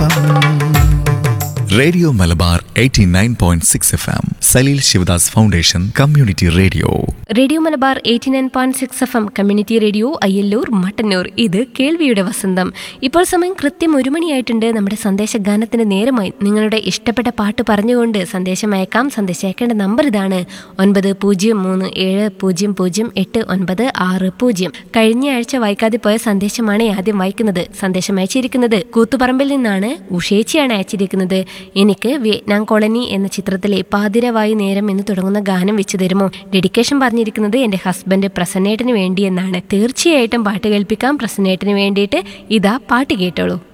M radio Malabar 89.6 F M Saleel Shivadas foundation community radio radio Malabar eighty nine point six F M community radio Ayyalloor Mattannur ഇത് കേൾവിയുടെ വസന്തം ഇപ്പോൾ സമയം കൃത്യം ഒരു മണിയായിട്ടുണ്ട് നമ്മുടെ സന്ദേശ ഗാനത്തിന് നേരമായി നിങ്ങളുടെ ഇഷ്ടപ്പെട്ട പാട്ട് പറഞ്ഞുകൊണ്ട് സന്ദേശം അയക്കാം സന്ദേശം അയക്കേണ്ട നമ്പർ ഇതാണ് ഒൻപത് പൂജ്യം മൂന്ന് ഏഴ് പൂജ്യം പൂജ്യം എട്ട് ഒൻപത് ആറ് പൂജ്യം കഴിഞ്ഞ ആഴ്ച വായിക്കാതെ പോയ സന്ദേശമാണ് ആദ്യം വായിക്കുന്നത് സന്ദേശം അയച്ചിരിക്കുന്നത് കൂത്തുപറമ്പിൽ നിന്നാണ് ഉഷേച്ചിയാണ് അയച്ചിരിക്കുന്നത് എനിക്ക് വിയറ്റ്നാം കോളനി എന്ന ചിത്രത്തിലെ പാതിരവായി നേരം എന്ന് തുടങ്ങുന്ന ഗാനം വെച്ച് തരുമോ ഡെഡിക്കേഷൻ പറഞ്ഞിരിക്കുന്നത് എൻ്റെ ഹസ്ബൻഡ് പ്രസന്നേട്ടന് വേണ്ടി എന്നാണ് തീർച്ചയായിട്ടും പാട്ട് കേൾപ്പിക്കാം പ്രസന്നേട്ടന് വേണ്ടിയിട്ട് ഇതാ പാട്ട് കേട്ടോളൂ